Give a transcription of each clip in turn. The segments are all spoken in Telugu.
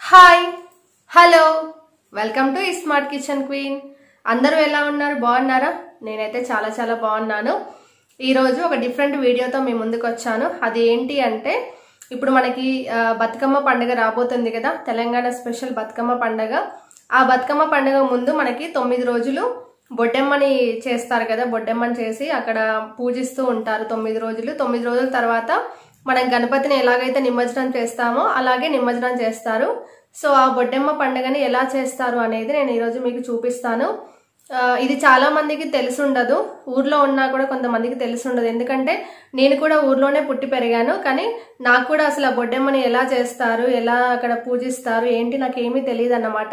hi hello welcome to smart kitchen queen అందరూ ఎలా ఉన్నారు బాగున్నారా నేనైతే చాలా చాలా బాగున్నాను ఈరోజు ఒక డిఫరెంట్ వీడియోతో మీ ముందుకు వచ్చాను అది ఏంటి అంటే ఇప్పుడు మనకి ఆ, బతుకమ్మ పండుగ రాబోతుంది కదా తెలంగాణ స్పెషల్ బతుకమ్మ పండుగ ఆ బతుకమ్మ పండుగ ముందు మనకి తొమ్మిది రోజులు బొడ్డెమ్మని చేస్తారు కదా బొడ్డెమ్మని చేసి అక్కడ పూజిస్తూ ఉంటారు తొమ్మిది రోజులు తొమ్మిది రోజుల తర్వాత మనం గణపతిని ఎలాగైతే నిమజ్జనం చేస్తామో అలాగే నిమజ్జనం చేస్తారు సో ఆ బొడ్డెమ్మ పండుగని ఎలా చేస్తారు అనేది నేను ఈరోజు మీకు చూపిస్తాను ఆ, ఇది చాలా మందికి తెలిసి ఉండదు ఊర్లో ఉన్నా కూడా కొంతమందికి తెలిసి ఉండదు ఎందుకంటే నేను కూడా ఊర్లోనే పుట్టి పెరిగాను కానీ నాకు కూడా అసలు ఆ బొడ్డెమ్మని ఎలా చేస్తారు ఎలా అక్కడ పూజిస్తారు ఏంటి నాకు ఏమీ తెలియదు అన్నమాట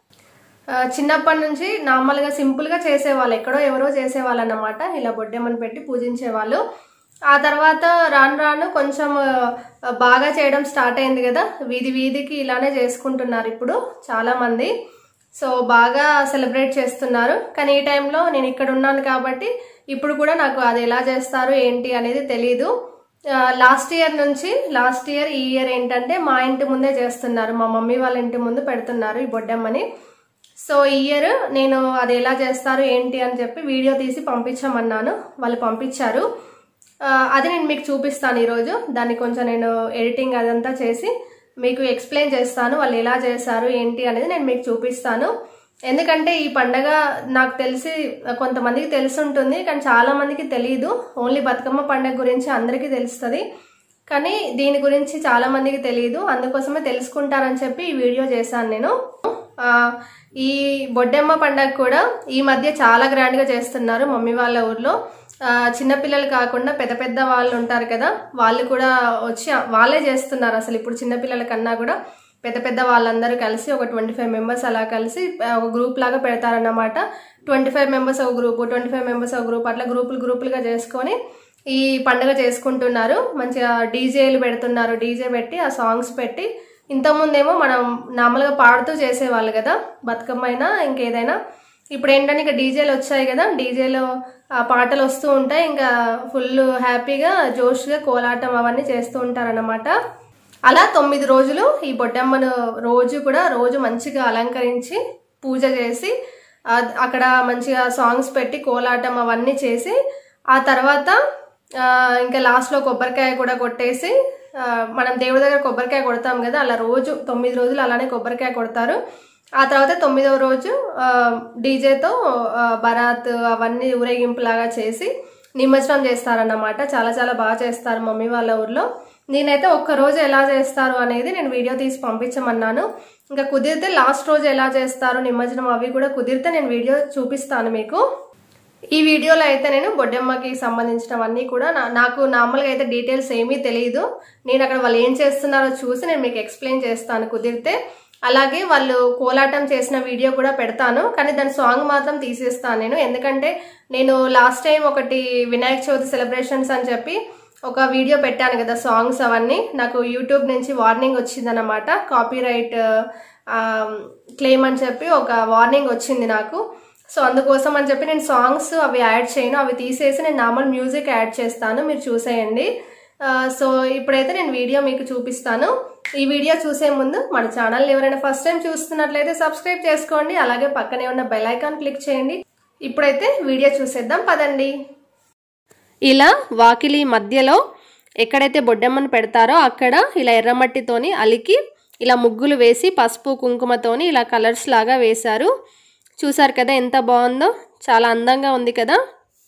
ఆ, చిన్నప్పటి నుంచి నార్మల్గా సింపుల్గా చేసేవాళ్ళు ఎక్కడో ఎవరో చేసేవాళ్ళు అన్నమాట ఇలా బొడ్డెమ్మని పెట్టి పూజించేవాళ్ళు ఆ తర్వాత రాను రాను కొంచెం ఆ, బాగా చేయడం స్టార్ట్ అయింది కదా వీధి వీధికి ఇలానే చేసుకుంటున్నారు ఇప్పుడు చాలా మంది సో బాగా సెలబ్రేట్ చేస్తున్నారు కానీ ఈ టైంలో నేను ఇక్కడ ఉన్నాను కాబట్టి ఇప్పుడు కూడా నాకు అది ఎలా చేస్తారు ఏంటి అనేది తెలియదు లాస్ట్ ఇయర్ నుంచి లాస్ట్ ఇయర్ ఈ ఇయర్ ఏంటంటే మా ఇంటి ముందే చేస్తున్నారు మా మమ్మీ వాళ్ళ ఇంటి ముందు పెడుతున్నారు ఈ బొడ్డమ్మని సో ఈ ఇయర్ నేను అది ఎలా చేస్తారు ఏంటి అని చెప్పి వీడియో తీసి పంపించమన్నాను వాళ్ళు పంపించారు ఆ, అది నేను మీకు చూపిస్తాను ఈరోజు దాన్ని కొంచెం నేను ఎడిటింగ్ అదంతా చేసి మీకు ఎక్స్ప్లెయిన్ చేస్తాను వాళ్ళు ఎలా చేశారు ఏంటి అనేది నేను మీకు చూపిస్తాను ఎందుకంటే ఈ పండగ నాకు తెలిసి కొంతమందికి తెలిసి ఉంటుంది కానీ చాలా మందికి తెలియదు ఓన్లీ బతుకమ్మ పండగ గురించి అందరికీ తెలుస్తుంది కానీ దీని గురించి చాలా మందికి తెలియదు అందుకోసమే తెలుసుకుంటారని చెప్పి ఈ వీడియో చేశాను నేను ఆ, ఈ బొడ్డెమ్మ పండగ కూడా ఈ మధ్య చాలా గ్రాండ్ గా చేస్తున్నారు మమ్మీ వాళ్ళ ఊర్లో ఆ, చిన్నపిల్లలు కాకుండా పెద్ద పెద్ద వాళ్ళు ఉంటారు కదా వాళ్ళు కూడా వచ్చి వాళ్ళే చేస్తున్నారు అసలు ఇప్పుడు చిన్నపిల్లల కన్నా కూడా పెద్ద పెద్ద వాళ్ళందరూ కలిసి ఒక ట్వంటీ ఫైవ్ మెంబర్స్ అలా కలిసి ఆ, ఒక గ్రూప్ లాగా పెడతారన్నమాట ట్వంటీ ఫైవ్ మెంబర్స్ ఒక గ్రూప్ ట్వంటీ ఫైవ్ మెంబర్స్ ఒక గ్రూప్ అట్లా గ్రూపులు గ్రూపులుగా చేసుకొని ఈ పండుగ చేసుకుంటున్నారు మంచిగా డీజేలు పెడుతున్నారు డీజే పెట్టి ఆ సాంగ్స్ పెట్టి ఇంతకుముందేమో మనం నార్మల్గా పాడుతూ చేసేవాళ్ళు కదా బతుకమ్మ అయినా ఇంకేదైనా ఇప్పుడు ఏంటంటే ఇంకా డీజేలు వచ్చాయి కదా డీజేలో ఆ పాటలు వస్తూ ఉంటాయి ఇంకా ఫుల్ హ్యాపీగా జోష్గా కోలాటం అవన్నీ చేస్తూ ఉంటారన్నమాట అలా తొమ్మిది రోజులు ఈ బొడ్డమ్మను రోజు కూడా రోజు మంచిగా అలంకరించి పూజ చేసి ఆ- అక్కడ మంచిగా సాంగ్స్ పెట్టి కోలాటం అవన్నీ చేసి ఆ తర్వాత ఆ, ఇంకా లాస్ట్లో కొబ్బరికాయ కూడా కొట్టేసి ఆ, మనం దేవుడి దగ్గర కొబ్బరికాయ కొడతాం కదా అలా రోజు తొమ్మిది రోజులు అలానే కొబ్బరికాయ కొడతారు ఆ తర్వాత తొమ్మిదవ రోజు ఆ, డీజేతో ఆ, బరాత్ అవన్నీ ఊరేగింపులాగా చేసి నిమజ్జనం చేస్తారన్నమాట చాలా చాలా బాగా చేస్తారు మమ్మీ వాళ్ళ ఊర్లో నేనైతే ఒక్క రోజు ఎలా చేస్తారు అనేది నేను వీడియో తీసి పంపించమన్నాను ఇంకా కుదిరితే లాస్ట్ రోజు ఎలా చేస్తారు నిమజ్జనం అవి కూడా కుదిరితే నేను వీడియో చూపిస్తాను మీకు ఈ వీడియోలో అయితే నేను బొడ్డెమ్మకి సంబంధించినవన్నీ కూడా నా- నాకు నార్మల్గా అయితే డీటెయిల్స్ ఏమీ తెలియదు నేను అక్కడ వాళ్ళు ఏం చేస్తున్నారో చూసి నేను మీకు ఎక్స్ప్లెయిన్ చేస్తాను కుదిరితే అలాగే వాళ్ళు కోలాటం చేసిన వీడియో కూడా పెడతాను కానీ దాని సాంగ్ మాత్రం తీసేస్తాను నేను ఎందుకంటే నేను లాస్ట్ టైం ఒకటి వినాయక చవితి సెలబ్రేషన్స్ అని చెప్పి ఒక వీడియో పెట్టాను కదా సాంగ్స్ అవన్నీ నాకు యూట్యూబ్ నుంచి వార్నింగ్ వచ్చిందన్నమాట కాపీ రైట్ క్లెయిమ్ అని చెప్పి ఒక వార్నింగ్ వచ్చింది నాకు సో అందుకోసం అని చెప్పి నేను సాంగ్స్ అవి యాడ్ చేయను అవి తీసేసి నేను నార్మల్ మ్యూజిక్ యాడ్ చేస్తాను మీరు చూసేయండి ఆ, సో ఇప్పుడైతే నేను వీడియో మీకు చూపిస్తాను ఈ వీడియో చూసే ముందు మన ఛానల్ ఎవరైనా ఫస్ట్ టైం చూస్తున్నట్లయితే సబ్స్క్రైబ్ చేసుకోండి అలాగే పక్కనే ఉన్న బెల్ ఐకాన్ క్లిక్ చేయండి ఇప్పుడైతే వీడియో చూసేద్దాం పదండి ఇలా వాకిలి మధ్యలో ఎక్కడైతే బొడ్డమ్మను పెడతారో అక్కడ ఇలా ఎర్రమట్టితోని అలికి ఇలా ముగ్గులు వేసి పసుపు కుంకుమతోని ఇలా కలర్స్ లాగా వేశారు చూసారు కదా ఎంత బాగుందో చాలా అందంగా ఉంది కదా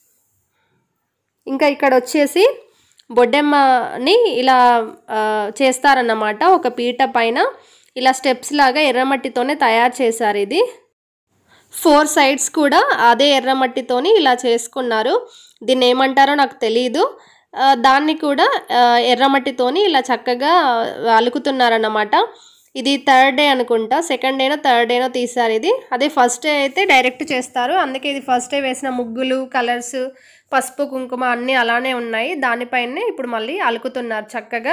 ఇంకా ఇక్కడ వచ్చేసి బొడ్డెమ్మని ఇలా ఆ, చేస్తారన్నమాట ఒక పీట పైన ఇలా స్టెప్స్ లాగా ఎర్రమట్టితోనే తయారు చేశారు ఇది ఫోర్ సైడ్స్ కూడా అదే ఎర్రమట్టితోని ఇలా చేసుకున్నారు దీన్ని ఏమంటారో నాకు తెలియదు ఆ, దాన్ని కూడా ఆ, ఎర్రమట్టితోని ఇలా చక్కగా అలుకుతున్నారన్నమాట ఇది థర్డ్ డే అనుకుంటా సెకండ్ డేనో థర్డ్ డేనో తీశారు ఇది అదే ఫస్ట్ డే అయితే డైరెక్ట్ చేస్తారు అందుకే ఇది ఫస్ట్ డే వేసిన ముగ్గులు కలర్స్ పసుపు కుంకుమ అన్నీ అలానే ఉన్నాయి దానిపైనే ఇప్పుడు మళ్ళీ అలుకుతున్నారు చక్కగా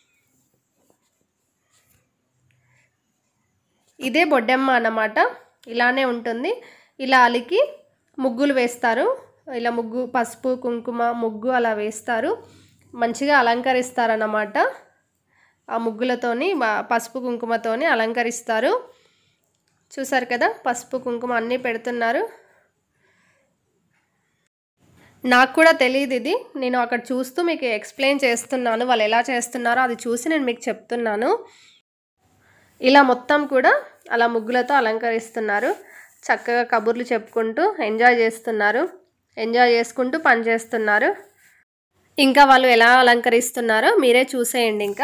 ఇదే బొడ్డెమ్మ అన్నమాట ఇలానే ఉంటుంది ఇలా అలికి ముగ్గులు వేస్తారు ఇలా ముగ్గు పసుపు కుంకుమ ముగ్గు అలా వేస్తారు మంచిగా అలంకరిస్తారన్నమాట ఆ ముగ్గులతోని బా- పసుపు కుంకుమతోని అలంకరిస్తారు చూసారు కదా పసుపు కుంకుమ అన్నీ పెడుతున్నారు నాకు కూడా తెలియదు ఇది నేను అక్కడ చూస్తూ మీకు ఎక్స్ప్లెయిన్ చేస్తున్నాను వాళ్ళు ఎలా చేస్తున్నారో అది చూసి నేను మీకు చెప్తున్నాను ఇలా మొత్తం కూడా అలా ముగ్గులతో అలంకరిస్తున్నారు చక్కగా కబుర్లు చెప్పుకుంటూ ఎంజాయ్ చేస్తున్నారు ఎంజాయ్ చేసుకుంటూ పని చేస్తున్నారు ఇంకా వాళ్ళు ఎలా అలంకరిస్తున్నారో మీరే చూసేయండి ఇంకా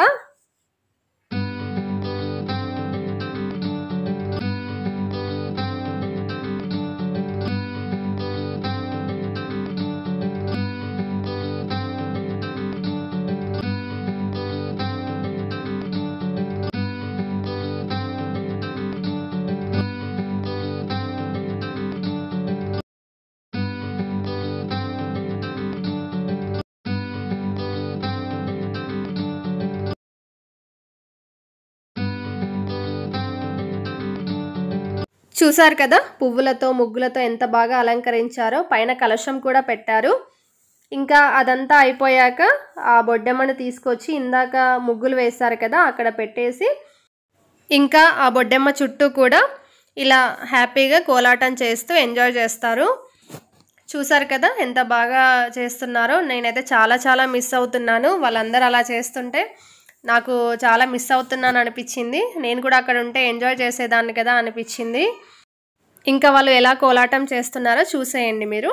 చూసారు కదా పువ్వులతో ముగ్గులతో ఎంత బాగా అలంకరించారో పైన కలశం కూడా పెట్టారు ఇంకా అదంతా అయిపోయాక ఆ బొడ్డెమ్మను తీసుకొచ్చి ఇందాక ముగ్గులు వేశారు కదా అక్కడ పెట్టేసి ఇంకా ఆ బొడ్డెమ్మ చుట్టూ కూడా ఇలా హ్యాపీగా కోలాటం చేస్తూ ఎంజాయ్ చేస్తారు చూసారు కదా ఎంత బాగా చేస్తున్నారో నేనైతే చాలా చాలా మిస్ అవుతున్నాను వాళ్ళందరూ అలా చేస్తుంటే నాకు చాలా మిస్ అవుతున్నాను అనిపించింది నేను కూడా అక్కడ ఉంటే ఎంజాయ్ చేసేదాన్ని కదా అనిపించింది ఇంకా వాళ్ళు ఎలా కోలాటం చేస్తున్నారో చూసేయండి మీరు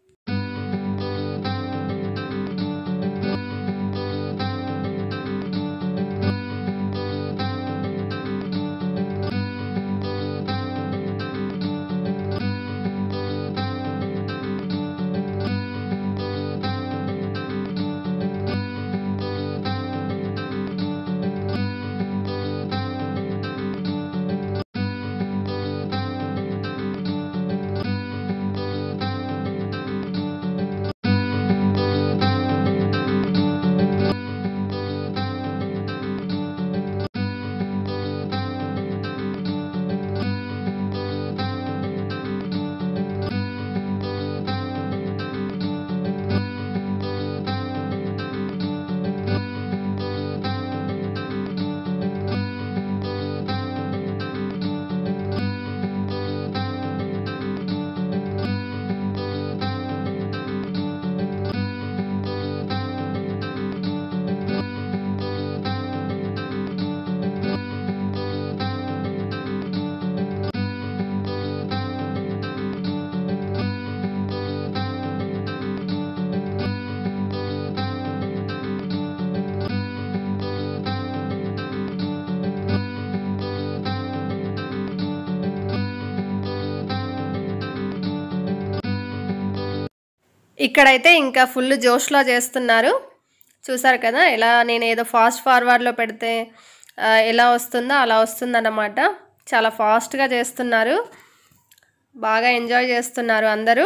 ఇక్కడైతే ఇంకా ఫుల్ జోష్లో చేస్తున్నారు చూసారు కదా ఎలా నేను ఏదో ఫాస్ట్ ఫార్వర్డ్లో పెడితే ఆ, ఎలా వస్తుందో అలా వస్తుందన్నమాట చాలా ఫాస్ట్గా చేస్తున్నారు బాగా ఎంజాయ్ చేస్తున్నారు అందరూ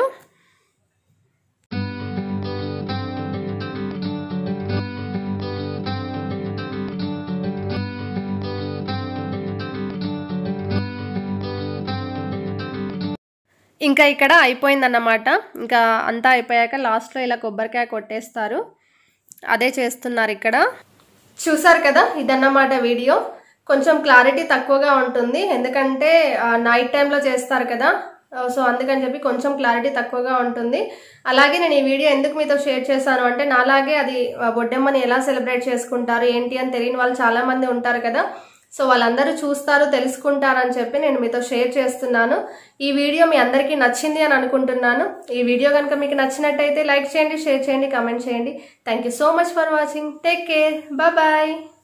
ఇంకా ఇక్కడ అయిపోయిందన్నమాట ఇంకా అంతా అయిపోయాక లాస్ట్లో ఇలా కొబ్బరికాయ కొట్టేస్తారు అదే చేస్తున్నారు ఇక్కడ చూసారు కదా ఇదన్నమాట వీడియో కొంచెం క్లారిటీ తక్కువగా ఉంటుంది ఎందుకంటే నైట్ టైంలో చేస్తారు కదా సో అందుకని చెప్పి కొంచెం క్లారిటీ తక్కువగా ఉంటుంది అలాగే నేను ఈ వీడియో ఎందుకు మీతో షేర్ చేశాను అంటే నాలాగే అది ఆ, బొడ్డెమ్మని ఎలా సెలబ్రేట్ చేసుకుంటారు ఏంటి అని తెలియని వాళ్ళు చాలా మంది ఉంటారు కదా సో వాళ్ళందరూ చూస్తారు తెలుసుకుంటారని చెప్పి నేను మీతో షేర్ చేస్తున్నాను ఈ వీడియో మీ అందరికీ నచ్చింది అని అనుకుంటున్నాను ఈ వీడియో కనుక మీకు నచ్చినట్టయితే లైక్ చేయండి షేర్ చేయండి కమెంట్ చేయండి thank you so much for watching take care bye